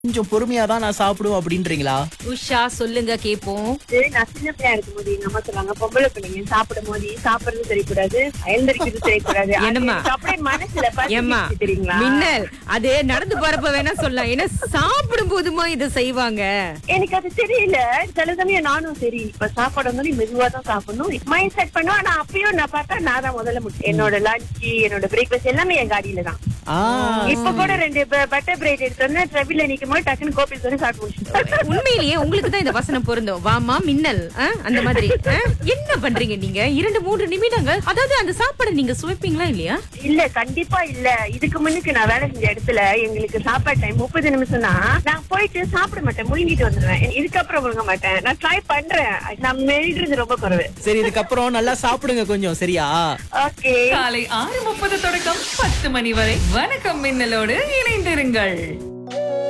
கொஞ்சம் பொறுமையா தான் நான் சாப்பிடுவேன் அப்படின்றீங்களா உஷா சொல்லுங்க கேப்போம் இது நான் சின்ன பிள்ளையா இருக்கும் போது எங்க அம்மா சொல்லுவாங்க பொம்பளை பிள்ளைங்க சாப்பிடும் போது சாப்பிடுறது தெரியக்கூடாது எழுந்திருக்கிறது தெரியக்கூடாது அது என்னம்மா? எனக்கு அப்படியே மனசுல ஏம்மா பதிஞ்சிருச்சு தெரியுங்களா மின்னல் அது நடந்து போறப்ப வேணா சொல்லலாம் ஏன்னா சாப்பிடும் போதுமா இதை செய்வாங்க எனக்கு அது தெரியல சில சமயம் நானும் சரி இப்ப சாப்பாடு வந்து மெதுவா தான் சாப்பிடணும் மைண்ட் செட் பண்ணுவேன் ஆனா அப்பயும் நான் பார்த்தா நான் தான் முதல்ல முடியும் என்னோட லஞ்ச் என்னோட பிரேக்ஃபாஸ்ட் எல்லாமே என் காடியில தான் ஆ இப்ப கூட ரெண்டு பட்டர் பிரெட் எடுத்து வந்து ட்ரெவில நிக்கும் போது டக்குன்னு கோபி சொல்லி சாப்பிட்டு முடிச்சுட்டேன் உண்மையிலேயே உங்களுக்கு தான் இந்த வசனம் பொருந்தும் வாமா மின்னல் ஆ? அந்த மாதிரி ஆ? என்ன பண்றீங்க நீங்க இரண்டு மூன்று நிமிடங்கள் அதாவது அந்த சாப்பாடை நீங்க சுவைப்பீங்களா இல்லையா இல்ல கண்டிப்பா இல்ல இதுக்கு முன்னுக்கு நான் வேலை செஞ்ச இடத்துல எங்களுக்கு சாப்பாடு டைம் முப்பது நிமிஷம் தான் நான் போயிட்டு சாப்பிட மாட்டேன் முழுங்கிட்டு வந்துடுவேன் இதுக்கப்புறம் முழுங்க மாட்டேன் நான் ட்ரை பண்றேன் நான் மெல்றது ரொம்ப குறைவு சரி இதுக்கப்புறம் நல்லா சாப்பிடுங்க கொஞ்சம் சரியா ஓகே காலை ஆறு முப்பது தொடக்கம் பத்து மணி வரை வணக்கம் மின்னலோடு இணைந்திருங்கள்